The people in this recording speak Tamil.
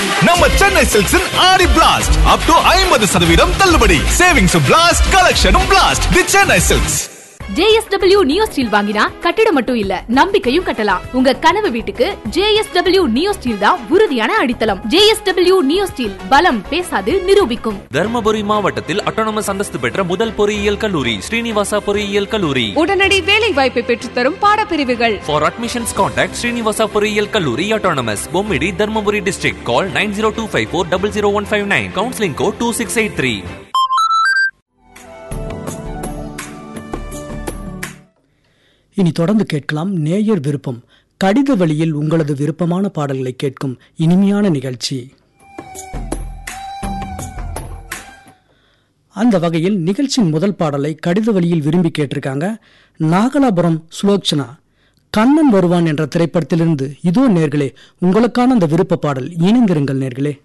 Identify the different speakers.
Speaker 1: நம்ம சென்னை சில்க்ஸின் ஆடி பிளாஸ்ட் அப் டு ஐம்பது சதவீதம் தள்ளுபடி சேவிங்ஸ் பிளாஸ்ட் கலெக்ஷனும் blast the Chennai silks
Speaker 2: JSW neo steel வாங்கினா கட்டிடம் மட்டும் இல்ல நம்பிக்கையும் கட்டலாம் உங்க கனவு வீட்டுக்கு ஜேஎஸ்டபிள்யூ நியோ ஸ்டீல் தான் உறுதியான அடித்தளம் ஜேஎஸ்டபிள்யூ நியோ ஸ்டீல் பலம் பேசாது நிரூபிக்கும்
Speaker 3: தர்மபுரி மாவட்டத்தில் அட்டானமஸ் அந்தஸ்து பெற்ற முதல் பொறியியல் கல்லூரி ஸ்ரீனிவாசா பொறியியல் கல்லூரி
Speaker 4: உடனடி வேலை வாய்ப்பை பெற்றுத்தரும் பாடப்பிரிவுகள்
Speaker 3: ஃபார் அட்மிஷன்ஸ் கான்டாக்ட் ஸ்ரீனிவாசா பொறியியல் கல்லூரி autonomous Bommidi Dharmapuri district call nine zero two five four double zero one five nine counselling code two six eight three
Speaker 5: இனி தொடர்ந்து கேட்கலாம் நேயர் விருப்பம் கடித வழியில் உங்களது விருப்பமான பாடல்களை கேட்கும் இனிமையான நிகழ்ச்சி அந்த வகையில் நிகழ்ச்சியின் முதல் பாடலை கடித வழியில் விரும்பி கேட்டிருக்காங்க நாகலாபுரம் சுலோச்சனா கண்ணன் வருவான் என்ற திரைப்படத்திலிருந்து இதோ நேர்களே உங்களுக்கான அந்த விருப்ப பாடல் இணைந்திருங்கள் நேர்களே